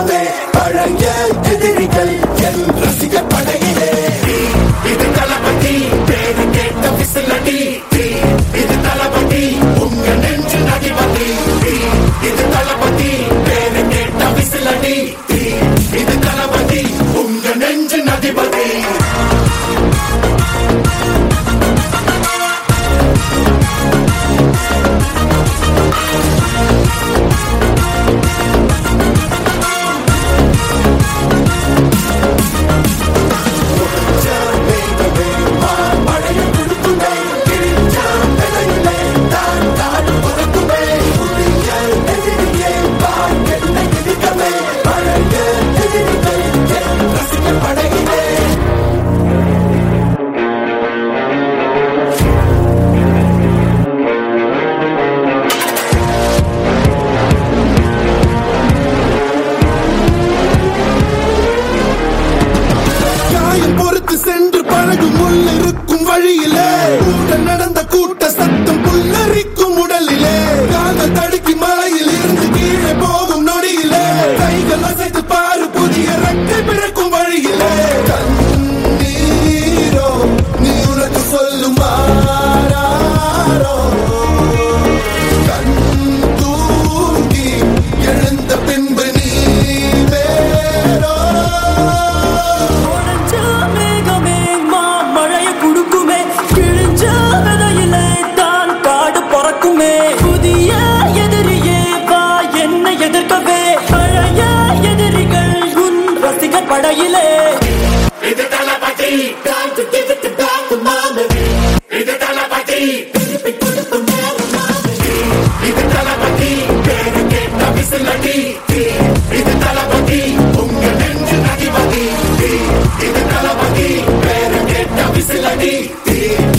நடுக்கமே பழைய எதிரிகள் என் ரசிகர் படையிலே இது தளபதி பேரு கேட்ட விசிலடி இது தளபதி உங்க நெஞ்சு நடிபதி இது தளபதி பேரு கேட்ட விசிலடி இது தளபதி உங்க நெஞ்சு நதிபதி காயம் பொறுத்து சென்று பழகும் முள் இருக்கும் வழியிலே உடன் நடந்த கூட்ட சத்தம் புல்லரிக்கும் உடலிலே காதல் தடுக்கி மலையில் இருந்து கீழே போகும் நொடியிலே கைகள் அசைத்து பாரு புதிய ரெக்கை பிறக்கும் வழியிலே கண்ணீரோ நீ உனக்கு சொல்லும் ஆராரோ கண் தூங்கி எழுந்த பின்பு நீ வேறோ உடைஞ்ச மேகமே மாமழைய குடுக்குமே கிழிஞ்ச விதையிலே தான் காடு பறக்குமே புதிய எதிரியே வா என்னை எதிர்க்கவே பழைய எதிரிகள் உன் ரசிகர் படையிலே இது தளபதி காத்து கிழக்கு காத்து மாது இது தளபதி திருப்பி கொடுத்து மேல மாது இது தளபதி பேரு கேட்ட விசிலடி இது தளபதி உங்க நெஞ்சு நதிபதி இது தளபதி பேரு கேட்ட விசிலடி